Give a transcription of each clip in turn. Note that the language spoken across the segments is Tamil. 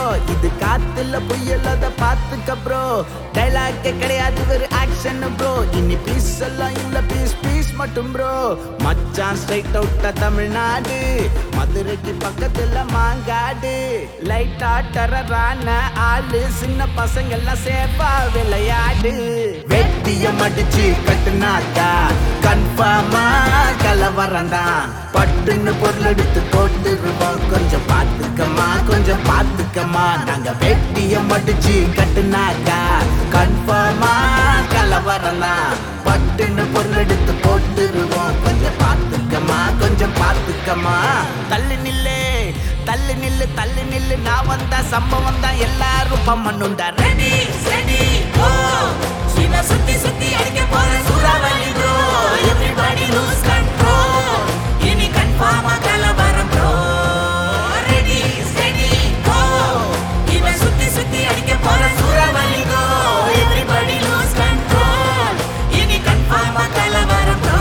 இது காத்துல புயல் அத பாத்துக்க ப்ரோ டைலாக் கிடையாது ஒரு ஆக்ஷன் ப்ரோ இனி பீஸ் எல்லாம் இல்ல பீஸ் பீஸ் மட்டும் ப்ரோ மச்சான் ஸ்ட்ரைட் அவுட்டா தமிழ்நாடு மதுரைக்கு பக்கத்துல மாங்காடு லைட்டா டரரான ஆளு சின்ன பசங்க எல்லாம் சேஃபா விளையாடு வெட்டிய மடிச்சு கட்டுனாக்கா கன்ஃபார்மா கலவரம் தான் பட்டுன்னு பொருள் எடுத்து போட்டுருவோம் கொஞ்சம் பாத்துக்கமா கொஞ்சம் பாத்துக்கமா நாங்க வெட்டிய மடிச்சு கட்டுனாக்கா கன்ஃபார்மா கலவரம் தான் பட்டுன்னு பொருள் எடுத்து போட்டுருவோம் கொஞ்சம் பாத்துக்கமா கொஞ்சம் பாத்துக்கமா தள்ளு நில்லு தள்ளு நில்லு தள்ளு நில்லு நான் வந்தா சம்பவம் தான் எல்லாரும் பம்மண்ணுண்டா ரெடி ரெடி ஓ சிவ சுத்தி சுத்தி அடிக்க போற சூறாவளி ப்ரோ எவ்ரிபடி லூஸ் கண்ட்ரோல் இனி கன்ஃபார்மா கலவரம் ப்ரோ ரெடி ரெடி ஓ இவ சுத்தி சுத்தி அடிக்க போற சூறாவளி ப்ரோ எவ்ரிபடி லூஸ் கண்ட்ரோல் இனி கன்ஃபார்மா கலவரம் ப்ரோ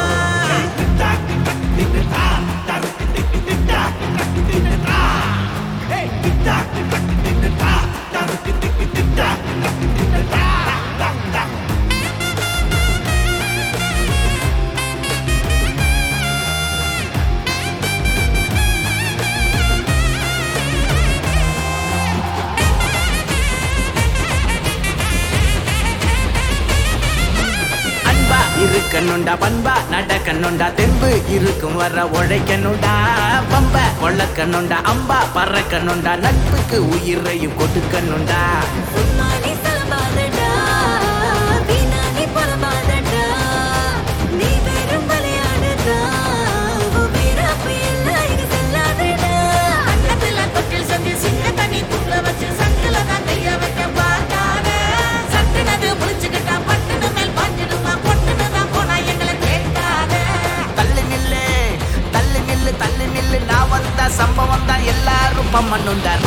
அன்பா இருக்கணுண்டா பண்பா நடக்கணுண்டா தெம்பு இருக்கும் வர உழைக்கணுண்டா பம்ப கொள்ளக்கணுண்டா அம்பா பறக்கணுண்டா நட்புக்கு உயிரையும் கொடுக்கணுண்டா உம்மானி சலபாதடா வீணானி புலம்பாதடா நீ வெறும் விளையாடுதா உன் வீரப்பு எல்லாம் இனி செல்லாதடா அன்னத்துல தொட்டில் சந்தி சின்ன தண்ணி தூள வச்சு சங்கில தான் கைய வைக்க பார்க்காத சட்டுனது புடிச்சுக்கிட்டா பட்டுனு மேல் பாஞ்சிடுமா பொட்டுனு தான் போனா எங்களை கேட்காத தள்ளு நில்லு தள்ளு நில்லு தள்ளு நில்லு நான் வந்தா சம்பவம் தான் எல்லாரும் பம்மண்ணுண்டா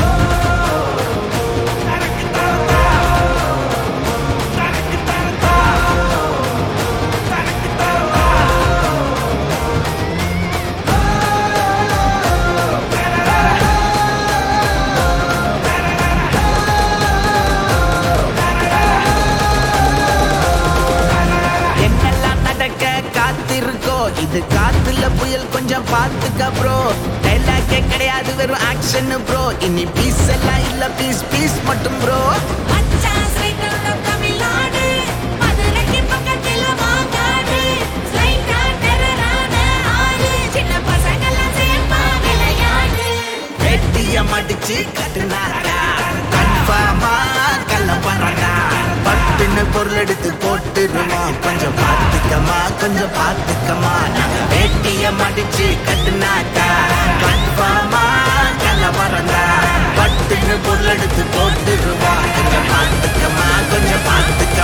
என்னெல்லாம் நடக்க காத்திருக்கோ இது காத்துல புயல் கொஞ்சம் பாத்துக்க ப்ரோ டைலாக்கே கிடையாது வெறும் ஆக்ஷன் ப்ரோ இனி பீஸ் எல்லாம் இல்ல பீஸ் பீஸ் மட்டும் ப்ரோ மச்சான் ஸ்ட்ரைட்டா தமிழ்நாடு மதுரைக்கு பக்கத்துல மாங்காடு ஸ்லைட்டா டெரரான ஆளு சின்ன பசங்கெல்லாம் சேர்ப்பா விளையாடு வெட்டிய மடிச்சு கட்டுனாக்கா கன்ஃபார்மா கள்ளப்பறடா பட்டுன்னு பொருள் எடுத்து போட்டுருவோம் கொஞ்சம் பாத்துக்கமா கொஞ்சம் பாத்துக்கமா நாங்க வெட்டிய மடிச்சு கட்டுனாக்கா கன்ஃபார்மா கள்ளப்பறடா பட்டுன்னு பொருள் எடுத்து போட்டுருவோம் கொஞ்சம் பாத்துக்கமா கொஞ்சம் பாத்துக்கமா